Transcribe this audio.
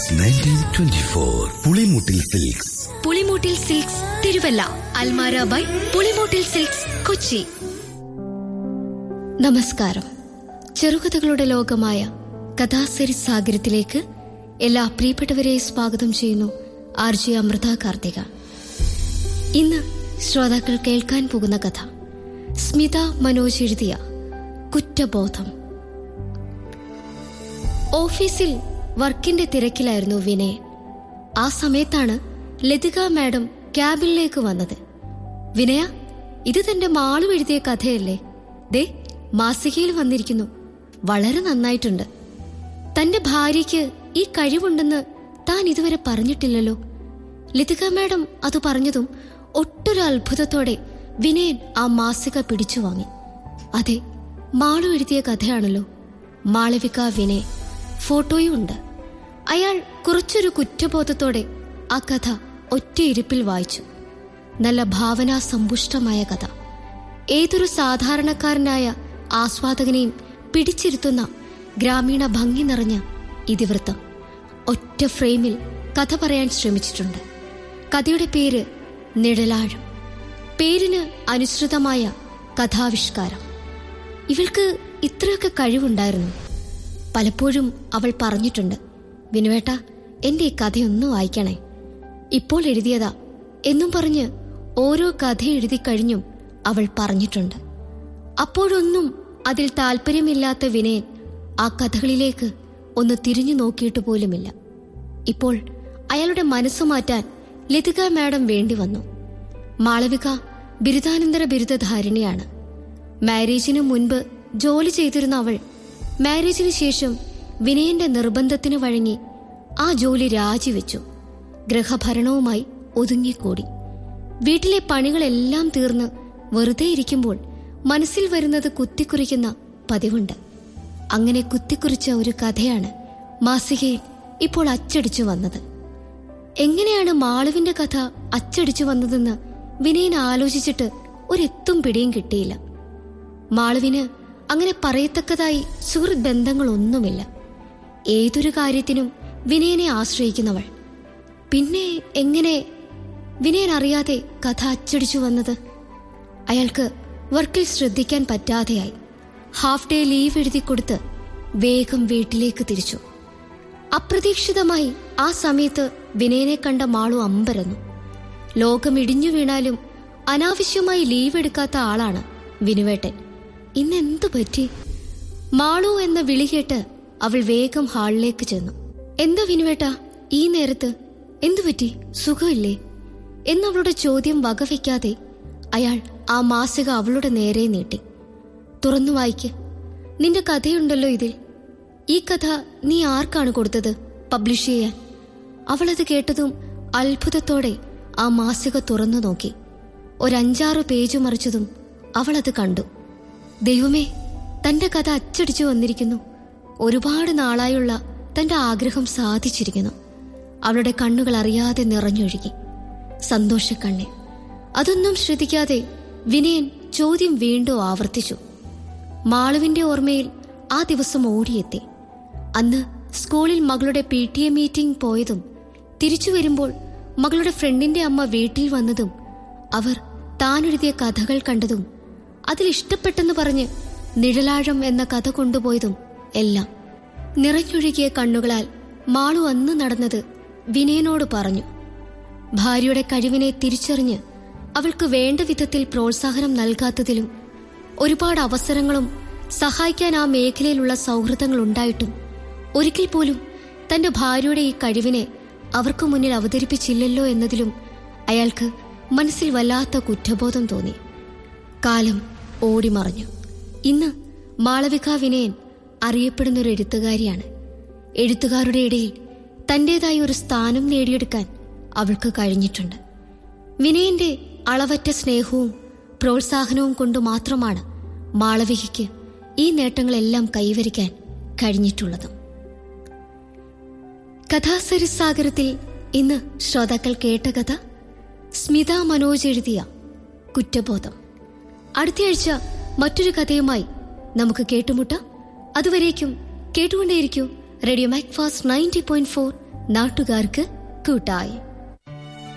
since nineteen twenty four Pulimoottil silks Pulimoottil silks Thiruvalla Almara by Pulimoottil silks Kochi നമസ്കാരം ചെറുകഥകളുടെ ലോകമായ കഥാസരി സാഗരത്തിലേക്ക് എല്ലാ പ്രിയപ്പെട്ടവരെ സ്വാഗതം ചെയ്യുന്നു ആർ ജി അമൃത കാർത്തിക ഇന്ന് ശ്രോതാക്കൾ കേൾക്കാൻ പോകുന്ന കഥ സ്മിത മനോജ് എഴുതിയ കുറ്റബോധം ഓഫീസിൽ വർക്കിന്റെ തിരക്കിലായിരുന്നു വിനയൻ ആ സമയത്താണ് ലതിക മാഡം ക്യാബിനിലേക്ക് വന്നത് വിനയ ഇത് തന്റെ മാളു എഴുതിയ കഥയല്ലേ ദേ മാസികയിൽ വന്നിരിക്കുന്നു വളരെ നന്നായിട്ടുണ്ട് തന്റെ ഭാര്യയ്ക്ക് ഈ കഴിവുണ്ടെന്ന് താൻ ഇതുവരെ പറഞ്ഞിട്ടില്ലല്ലോ ലതിക മാഡം അത് പറഞ്ഞതും ഒട്ടൊരു അത്ഭുതത്തോടെ വിനയൻ ആ മാസിക പിടിച്ചു വാങ്ങി അതെ മാളു എഴുതിയ കഥയാണല്ലോ മാളവിക വിനയൻ ഫോട്ടോയും ഉണ്ട് അയാൾ കുറച്ചൊരു കുറ്റബോധത്തോടെ ആ കഥ ഒറ്റയിരുപ്പിൽ വായിച്ചു നല്ല ഭാവനാ സമ്പുഷ്ടമായ കഥ ഏതൊരു സാധാരണക്കാരനായ ആസ്വാദകനെയും പിടിച്ചിരുത്തുന്ന ഗ്രാമീണ ഭംഗി നിറഞ്ഞ ഇതിവൃത്തം ഒറ്റ ഫ്രെയിമിൽ കഥ പറയാൻ ശ്രമിച്ചിട്ടുണ്ട് കഥയുടെ പേര് നിഴലാഴം പേരിന് അനുസൃതമായ കഥാവിഷ്കാരം ഇവൾക്ക് ഇത്രയൊക്കെ കഴിവുണ്ടായിരുന്നു പലപ്പോഴും അവൾ പറഞ്ഞിട്ടുണ്ട് വിനുവേട്ട എന്റെ ഈ കഥയൊന്ന് വായിക്കണേ ഇപ്പോൾ എഴുതിയതാ എന്നും പറഞ്ഞ് ഓരോ കഥ എഴുതി കഴിഞ്ഞും അവൾ പറഞ്ഞിട്ടുണ്ട് അപ്പോഴൊന്നും അതിൽ താല്പര്യമില്ലാത്ത വിനയൻ ആ കഥകളിലേക്ക് ഒന്ന് തിരിഞ്ഞു നോക്കിയിട്ട് പോലുമില്ല ഇപ്പോൾ അയാളുടെ മനസ്സു മാറ്റാൻ ലതിക മാഡം വേണ്ടി വന്നു മാളവിക ബിരുദാനന്തര ബിരുദധാരിണിയാണ് മാരേജിനു മുൻപ് ജോലി ചെയ്തിരുന്ന അവൾ മാരേജിന് ശേഷം വിനയന്റെ നിർബന്ധത്തിന് വഴങ്ങി ആ ജോലി രാജിവെച്ചു ഗൃഹഭരണവുമായി ഒതുങ്ങിക്കൂടി വീട്ടിലെ പണികളെല്ലാം തീർന്ന് വെറുതെ ഇരിക്കുമ്പോൾ മനസ്സിൽ വരുന്നത് കുത്തിക്കുറിക്കുന്ന പതിവുണ്ട് അങ്ങനെ കുത്തിക്കുറിച്ച ഒരു കഥയാണ് മാസികയിൽ ഇപ്പോൾ അച്ചടിച്ചു വന്നത് എങ്ങനെയാണ് മാളുവിന്റെ കഥ അച്ചടിച്ചു വന്നതെന്ന് വിനയൻ ആലോചിച്ചിട്ട് ഒരെത്തും പിടിയും കിട്ടിയില്ല മാളുവിന് അങ്ങനെ പറയത്തക്കതായി സുഹൃത്ത് ബന്ധങ്ങളൊന്നുമില്ല ഏതൊരു കാര്യത്തിനും വിനയനെ ആശ്രയിക്കുന്നവൾ പിന്നെ എങ്ങനെ വിനയൻ അറിയാതെ കഥ അച്ചടിച്ചു വന്നത് അയാൾക്ക് വർക്കിൽ ശ്രദ്ധിക്കാൻ പറ്റാതെയായി ഹാഫ് ഡേ ലീവ് എഴുതി കൊടുത്ത് വേഗം വീട്ടിലേക്ക് തിരിച്ചു അപ്രതീക്ഷിതമായി ആ സമയത്ത് വിനയനെ കണ്ട മാളു അമ്പരന്നു ലോകം ഇടിഞ്ഞു വീണാലും അനാവശ്യമായി ലീവ് എടുക്കാത്ത ആളാണ് വിനുവേട്ടൻ ഇന്നെന്തു പറ്റി മാളു എന്ന വിളി കേട്ട് അവൾ വേഗം ഹാളിലേക്ക് ചെന്നു എന്താ വിനുവേട്ട ഈ നേരത്ത് എന്തു പറ്റി സുഖമില്ലേ എന്നവളുടെ ചോദ്യം വകവയ്ക്കാതെ അയാൾ ആ മാസിക അവളുടെ നേരെ നീട്ടി തുറന്നു വായിക്ക് നിന്റെ കഥയുണ്ടല്ലോ ഇതിൽ ഈ കഥ നീ ആർക്കാണ് കൊടുത്തത് പബ്ലിഷ് ചെയ്യാൻ അവളത് കേട്ടതും അത്ഭുതത്തോടെ ആ മാസിക തുറന്നു നോക്കി ഒരഞ്ചാറ് പേജ് മറിച്ചതും അവളത് കണ്ടു ദൈവമേ തന്റെ കഥ അച്ചടിച്ചു വന്നിരിക്കുന്നു ഒരുപാട് നാളായുള്ള തന്റെ ആഗ്രഹം സാധിച്ചിരിക്കുന്നു അവളുടെ കണ്ണുകൾ അറിയാതെ നിറഞ്ഞൊഴുകി സന്തോഷക്കണ്ണീർ അതൊന്നും ശ്രദ്ധിക്കാതെ വിനയൻ ചോദ്യം വീണ്ടും ആവർത്തിച്ചു മാളുവിന്റെ ഓർമ്മയിൽ ആ ദിവസം ഓടിയെത്തി അന്ന് സ്കൂളിൽ മകളുടെ പി ടി എ മീറ്റിംഗ് പോയതും തിരിച്ചു വരുമ്പോൾ മകളുടെ ഫ്രണ്ടിന്റെ അമ്മ വീട്ടിൽ വന്നതും അവർ താനെഴുതിയ കഥകൾ കണ്ടതും അതിൽ ഇഷ്ടപ്പെട്ടെന്ന് പറഞ്ഞ് നിഴലാഴം എന്ന കഥ കൊണ്ടുപോയതും എല്ലാം നിറഞ്ഞൊഴുകിയ കണ്ണുകളാൽ മാളു അന്ന് നടന്നത് വിനയനോട് പറഞ്ഞു ഭാര്യയുടെ കഴിവിനെ തിരിച്ചറിഞ്ഞ് അവൾക്ക് വേണ്ട വിധത്തിൽ പ്രോത്സാഹനം നൽകാത്തതിലും ഒരുപാട് അവസരങ്ങളും സഹായിക്കാൻ ആ മേഖലയിലുള്ള സൗഹൃദങ്ങൾ ഉണ്ടായിട്ടും ഒരിക്കൽ പോലും തന്റെ ഭാര്യയുടെ ഈ കഴിവിനെ അവർക്ക് മുന്നിൽ അവതരിപ്പിച്ചില്ലല്ലോ എന്നതിലും അയാൾക്ക് മനസ്സിൽ വല്ലാത്ത കുറ്റബോധം തോന്നി കാലം ഓടിമറഞ്ഞു ഇന്ന് മാളവിക വിനയൻ അറിയപ്പെടുന്ന ഒരു എഴുത്തുകാരിയാണ് എഴുത്തുകാരുടെ ഇടയിൽ തന്റേതായ ഒരു സ്ഥാനം നേടിയെടുക്കാൻ അവൾക്ക് കഴിഞ്ഞിട്ടുണ്ട് വിനയന്റെ അളവറ്റ സ്നേഹവും പ്രോത്സാഹനവും കൊണ്ട് മാത്രമാണ് മാളവികയ്ക്ക് ഈ നേട്ടങ്ങളെല്ലാം കൈവരിക്കാൻ കഴിഞ്ഞിട്ടുള്ളതും കഥാസരിസാഗരത്തിൽ ഇന്ന് ശ്രോതാക്കൾ കേട്ട കഥ സ്മിത മനോജ് എഴുതിയ കുറ്റബോധം അടുത്തയാഴ്ച മറ്റൊരു കഥയുമായി നമുക്ക് കേട്ടുമുട്ടാം അതുവരേക്കും കേട്ടുകൊണ്ടേയിരിക്കൂ radio Macfast ninety point four നാട്ടുകാർക്ക് കൂട്ടായി